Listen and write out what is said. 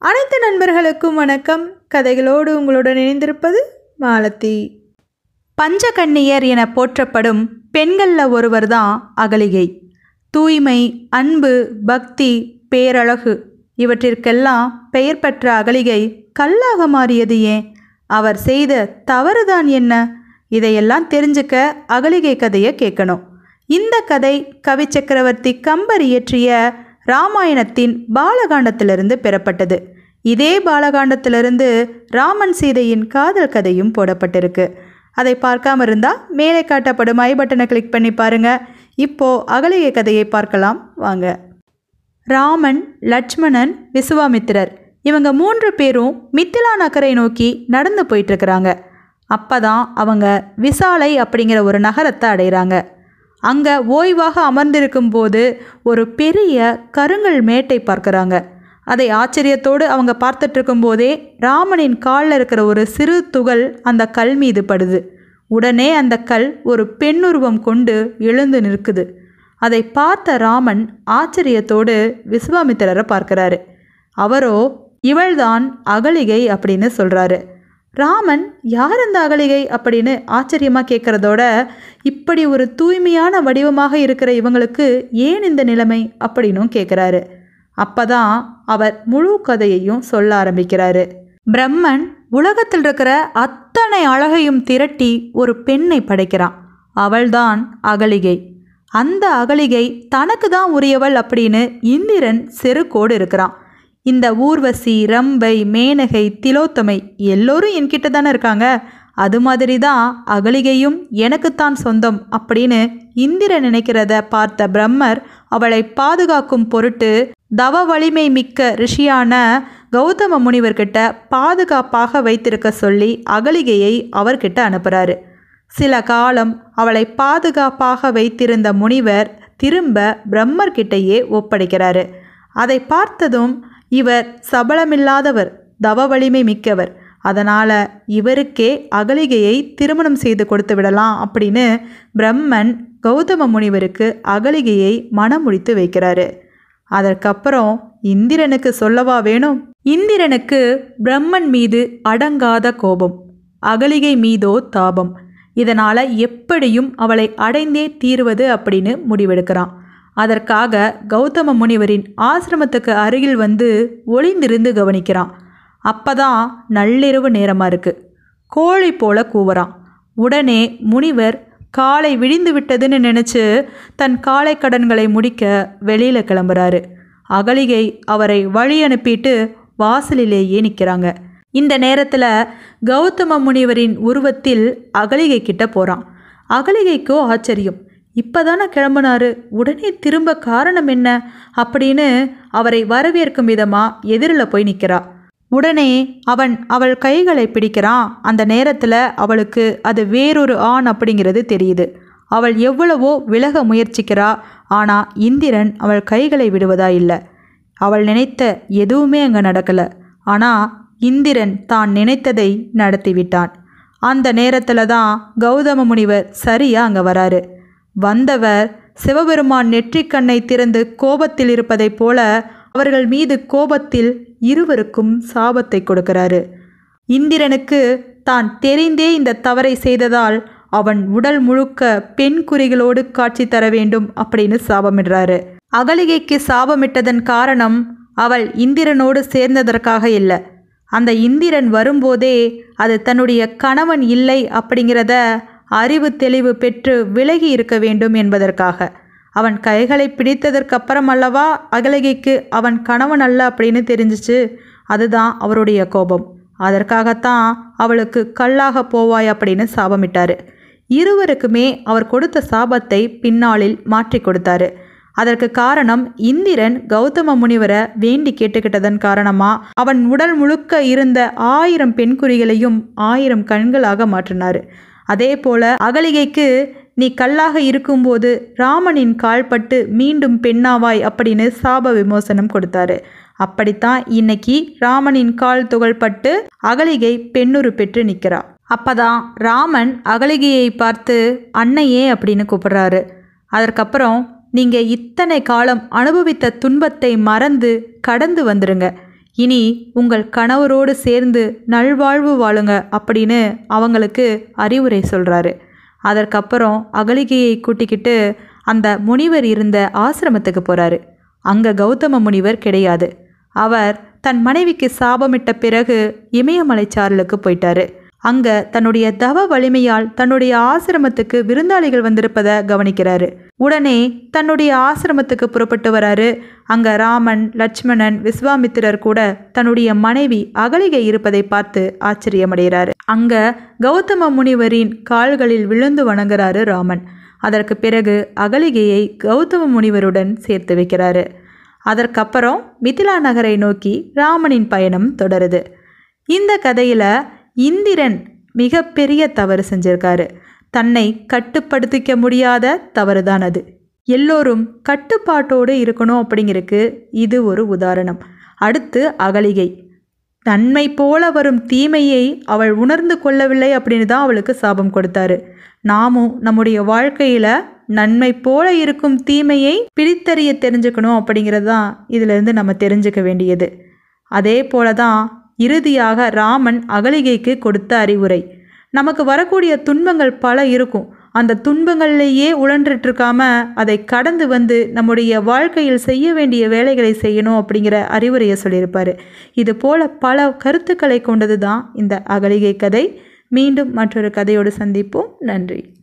அனைத்து நண்பர்களுக்கும் வணக்கம் கதைகளோடு உங்களுடன் இணைந்திருப்பது மாலதி பஞ்சகன்னியர் என போற்றப்படும் பெண்களில் ஒருவர் தான் அகலிகை தூய்மை அன்பு பக்தி பேரழகு இவற்றிற்கெல்லாம் பெயர் பெற்ற அகலிகை கல்லாக மாறியது ஏன் அவர் செய்த தவறுதான் என்ன இதையெல்லாம் தெரிஞ்சுக்க அகலிகை கதையை கேட்கணும் இந்த கதை கவி சக்கரவர்த்தி கம்பர் இயற்றிய ராமாயணத்தின் பாலகாண்டத்திலிருந்து பெறப்பட்டது இதே பாலகாண்டத்திலிருந்து ராமன் சீதையின் காதல் கதையும் போடப்பட்டிருக்கு அதை பார்க்காம இருந்தால் மேலே காட்டப்படும் ஐ பட்டனை கிளிக் பண்ணி பாருங்க இப்போ அகலிகை கதையை பார்க்கலாம் வாங்க ராமன் லட்சுமணன் விசுவாமித்திரர் இவங்க மூன்று பேரும் மித்திலா நகரை நோக்கி நடந்து போயிட்டுருக்குறாங்க அப்போ தான் அவங்க விசாலை அப்படிங்கிற ஒரு நகரத்தை அடைகிறாங்க அங்கே ஓய்வாக அமர்ந்திருக்கும் போது ஒரு பெரிய கருங்கல் மேட்டை பார்க்குறாங்க அதை ஆச்சரியத்தோடு அவங்க பார்த்துட்டு இருக்கும்போதே ராமனின் காலில் இருக்கிற ஒரு சிறு துகள் அந்த கல் மீது படுது உடனே அந்த கல் ஒரு பெண்ணுருவம் கொண்டு எழுந்து நிற்குது அதை பார்த்த ராமன் ஆச்சரியத்தோடு விஸ்வாமித்திரரை பார்க்கிறாரு அவரோ இவள்தான் அகலிகை அப்படின்னு சொல்கிறாரு ராமன் யார் அந்த அகலிகை அப்படின்னு ஆச்சரியமாக கேட்குறதோட இப்படி ஒரு தூய்மையான வடிவமாக இருக்கிற இவங்களுக்கு ஏன் இந்த நிலைமை அப்படின்னும் கேட்குறாரு அப்பதான் அவர் முழு கதையையும் சொல்ல ஆரம்பிக்கிறாரு பிரம்மன் உலகத்தில் இருக்கிற அத்தனை அழகையும் திரட்டி ஒரு பெண்ணை படைக்கிறான் அவள்தான் அகலிகை அந்த அகலிகை தனக்கு தான் உரியவள் அப்படின்னு இந்திரன் செருக்கோடு இருக்கிறான் இந்த ஊர்வசி ரம்பை மேனகை திலோத்தமை எல்லோரும் என்கிட்ட தானே இருக்காங்க அது மாதிரி தான் அகலிகையும் எனக்குத்தான் சொந்தம் அப்படின்னு இந்திரன் நினைக்கிறத பார்த்த பிரம்மர் அவளை பாதுகாக்கும் பொருட்டு தவ வலிமை மிக்க ரிஷியான கௌதம முனிவர்கிட்ட பாதுகாப்பாக வைத்திருக்க சொல்லி அகலிகையை அவர்கிட்ட அனுப்புகிறாரு சில காலம் அவளை பாதுகாப்பாக வைத்திருந்த முனிவர் திரும்ப பிரம்மர்கிட்டயே ஒப்படைக்கிறாரு அதை பார்த்ததும் இவர் சபலமில்லாதவர் தவ வலிமை மிக்கவர் அதனால் இவருக்கே அகலிகையை திருமணம் செய்து கொடுத்து விடலாம் அப்படின்னு பிரம்மன் கௌதம முனிவருக்கு அகலிகையை மனமுடித்து வைக்கிறாரு அதற்கப்புறம் இந்திரனுக்கு சொல்லவா வேணும் இந்திரனுக்கு பிரம்மன் மீது அடங்காத கோபம் அகலிகை மீதோ தாபம் இதனால் எப்படியும் அவளை அடைந்தே தீருவது அப்படின்னு முடிவெடுக்கிறான் அதற்காக கௌதம முனிவரின் ஆசிரமத்துக்கு அருகில் வந்து ஒளிந்திருந்து கவனிக்கிறான் அப்பதான் நள்ளிரவு நேரமாக இருக்கு கோழி போல கூவுறான் உடனே முனிவர் காலை விடிந்து விட்டதுன்னு நினச்சி தன் காலை கடன்களை முடிக்க வெளியில் கிளம்புறாரு அகலிகை அவரை வழி அனுப்பிட்டு வாசலிலேயே நிற்கிறாங்க இந்த நேரத்தில் கௌதம முனிவரின் உருவத்தில் அகலிகை கிட்ட போகிறான் அகலிகைக்கோ ஆச்சரியம் இப்போதானே கிளம்புனாரு உடனே திரும்ப காரணம் என்ன அப்படின்னு அவரை வரவேற்கும் விதமாக எதிரில் போய் நிற்கிறா உடனே அவன் அவள் கைகளை பிடிக்கிறான் அந்த நேரத்தில் அவளுக்கு அது வேறொரு ஆண் அப்படிங்கிறது தெரியுது அவள் எவ்வளவோ விலக முயற்சிக்கிறா ஆனால் இந்திரன் அவள் கைகளை விடுவதா இல்லை அவள் நினைத்த எதுவுமே அங்கே நடக்கலை ஆனால் இந்திரன் தான் நினைத்ததை நடத்திவிட்டான் அந்த நேரத்தில் தான் கௌதம முனிவர் சரியாக அங்கே வராரு வந்தவர் சிவபெருமான் நெற்றிக்கண்ணை திறந்து கோபத்தில் இருப்பதைப் போல அவர்கள் மீது கோபத்தில் இருவருக்கும் சாபத்தை கொடுக்கிறாரு இந்திரனுக்கு தான் தெரிந்தே இந்த தவறை செய்ததால் அவன் உடல் முழுக்க பெண் குறிகளோடு காட்சி தர வேண்டும் அப்படின்னு சாபமிடுறாரு அகலிகைக்கு சாபமிட்டதன் காரணம் அவள் இந்திரனோடு சேர்ந்ததற்காக இல்லை அந்த இந்திரன் வரும்போதே அது தன்னுடைய கணவன் இல்லை அப்படிங்கிறத அறிவு தெளிவு பெற்று விலகி இருக்க வேண்டும் என்பதற்காக அவன் கைகளை பிடித்ததற்கப்புறம் அல்லவா அகலிகைக்கு அவன் கணவன் அல்ல அப்படின்னு தெரிஞ்சிச்சு அதுதான் அவருடைய கோபம் அதற்காகத்தான் அவளுக்கு கல்லாக போவாய் அப்படின்னு சாபமிட்டாரு இருவருக்குமே அவர் கொடுத்த சாபத்தை பின்னாளில் மாற்றி கொடுத்தாரு அதற்கு காரணம் இந்திரன் கௌதம முனிவரை வேண்டி கேட்டுக்கிட்டதன் காரணமா அவன் உடல் முழுக்க இருந்த ஆயிரம் பெண்குறிகளையும் ஆயிரம் கண்களாக மாற்றினார் அதே போல அகலிகைக்கு நீ கல்லாக இருக்கும்போது ராமனின் கால்பட்டு மீண்டும் பெண்ணாவாய் அப்படின்னு சாப விமோசனம் கொடுத்தாரு அப்படித்தான் இன்னைக்கு ராமனின் கால் துகள்பட்டு அகலிகை பெண்ணுரு பெற்று நிற்கிறா அப்பதான் ராமன் அகலிகையை பார்த்து அன்னையே அப்படின்னு கூப்பிடுறாரு அதற்கப்புறம் நீங்கள் இத்தனை காலம் அனுபவித்த துன்பத்தை மறந்து கடந்து வந்துருங்க இனி உங்கள் கணவரோடு சேர்ந்து நல்வாழ்வு வாழுங்க அப்படின்னு அவங்களுக்கு அறிவுரை சொல்கிறாரு அதற்கப்புறம் அகலிகையை கூட்டிக்கிட்டு அந்த முனிவர் இருந்த ஆசிரமத்துக்கு போகிறாரு அங்கே கௌதம முனிவர் கிடையாது அவர் தன் மனைவிக்கு சாபமிட்ட பிறகு இமயமலை சாரலுக்கு போயிட்டாரு அங்கே தன்னுடைய தவ வலிமையால் தன்னுடைய ஆசிரமத்துக்கு விருந்தாளிகள் வந்திருப்பதை கவனிக்கிறாரு உடனே தன்னுடைய ஆசிரமத்துக்கு புறப்பட்டு வராரு அங்கே ராமன் லட்சுமணன் விஸ்வாமித்திரர் கூட தன்னுடைய மனைவி அகலிகை இருப்பதை பார்த்து ஆச்சரியமடைகிறாரு அங்கே கௌதம முனிவரின் கால்களில் விழுந்து வணங்குறாரு ராமன் அதற்கு பிறகு அகலிகையை கௌதம முனிவருடன் சேர்த்து வைக்கிறாரு அதற்கப்புறம் மிதிலா நகரை நோக்கி ராமனின் பயணம் தொடருது இந்த கதையில் இந்திரன் மிகப்பெரிய தவறு செஞ்சிருக்காரு தன்னை கட்டுப்படுத்திக்க முடியாத தவறு தான் அது எல்லோரும் கட்டுப்பாட்டோடு இருக்கணும் அப்படிங்கிறதுக்கு இது ஒரு உதாரணம் அடுத்து அகலிகை நன்மை போல வரும் தீமையை அவள் உணர்ந்து கொள்ளவில்லை அப்படின்னு தான் அவளுக்கு சாபம் கொடுத்தாரு நாமும் நம்முடைய வாழ்க்கையில் நன்மை போல இருக்கும் தீமையை பிரித்தறிய தெரிஞ்சுக்கணும் அப்படிங்கிறது தான் இதிலிருந்து நம்ம தெரிஞ்சுக்க வேண்டியது அதே போல தான் இறுதியாக ராமன் அகலிகைக்கு கொடுத்த அறிவுரை நமக்கு வரக்கூடிய துன்பங்கள் பல இருக்கும் அந்த துன்பங்கள்லேயே உழன்றுட்டு இருக்காம அதை கடந்து வந்து நம்முடைய வாழ்க்கையில் செய்ய வேண்டிய வேலைகளை செய்யணும் அப்படிங்கிற அறிவுரையை சொல்லியிருப்பார் இது போல பல கருத்துக்களை கொண்டது தான் இந்த அகலிகை கதை மீண்டும் மற்றொரு கதையோடு சந்திப்போம் நன்றி